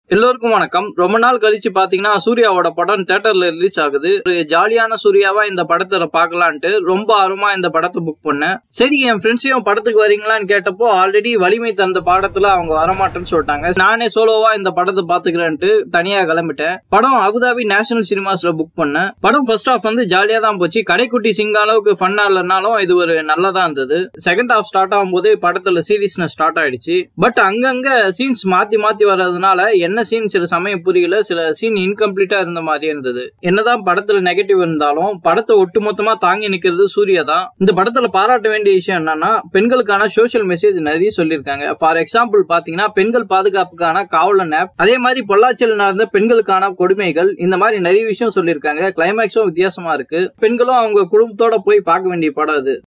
எல்லோருக்கும் வணக்கம் ரொம்ப நாள் கழிச்சு பாத்தீங்கன்னா சூர்யாவோட படம் தியேட்டர்ல ரிலீஸ் ஆகுது ஒரு ஜாலியான சூர்யாவா இந்த படத்தை பார்க்கலான்ட்டு ரொம்ப ஆர்வமா இந்த படத்தை புக் பண்ணேன் சரி என் ஃப்ரெண்ட்ஸையும் படத்துக்கு வரீங்களான்னு கேட்டப்போ ஆல்ரெடி வலிமை தந்த பாடத்துல அவங்க வரமாட்டேன்னு சொல்லிட்டாங்க நானே சோலோவா இந்த படத்தை பாத்துக்கிறேன்ட்டு தனியா கிளம்பிட்டேன் படம் அபுதாபி நேஷனல் சினிமாஸ்ல புக் பண்ணேன் படம் ஃபர்ஸ்ட் ஹாஃப் வந்து ஜாலியா தான் போச்சு கடைக்குட்டி சிங்க அளவுக்கு ஃபன்னா இல்லைனாலும் இது ஒரு நல்லதா இருந்தது செகண்ட் ஹாஃப் ஸ்டார்ட் ஆகும்போது படத்துல சீரியஸ்னஸ் ஸ்டார்ட் ஆயிடுச்சு பட் அங்கங்க சீன்ஸ் மாத்தி மாத்தி வர்றதுனால என்ன சீன் சில சமயம் புரியல சில சீன் இன்கம்ப்ளீட்டா இருந்த மாதிரி இருந்தது என்னதான் படத்துல நெகட்டிவ் இருந்தாலும் படத்தை ஒட்டுமொத்தமா தாங்கி நிக்கிறது சூர்யா தான் இந்த படத்துல பாராட்ட வேண்டிய விஷயம் என்னன்னா பெண்களுக்கான சோஷியல் மெசேஜ் நிறைய சொல்லியிருக்காங்க ஃபார் எக்ஸாம்பிள் பாத்தீங்கன்னா பெண்கள் பாதுகாப்புக்கான காவலன் ஆப் அதே மாதிரி பொள்ளாச்சியில் நடந்த பெண்களுக்கான கொடுமைகள் இந்த மாதிரி நிறைய விஷயம் சொல்லியிருக்காங்க கிளைமேக்ஸும் வித்தியாசமா இருக்கு பெண்களும் அவங்க குடும்பத்தோட போய் பார்க்க வேண்டிய படம் அது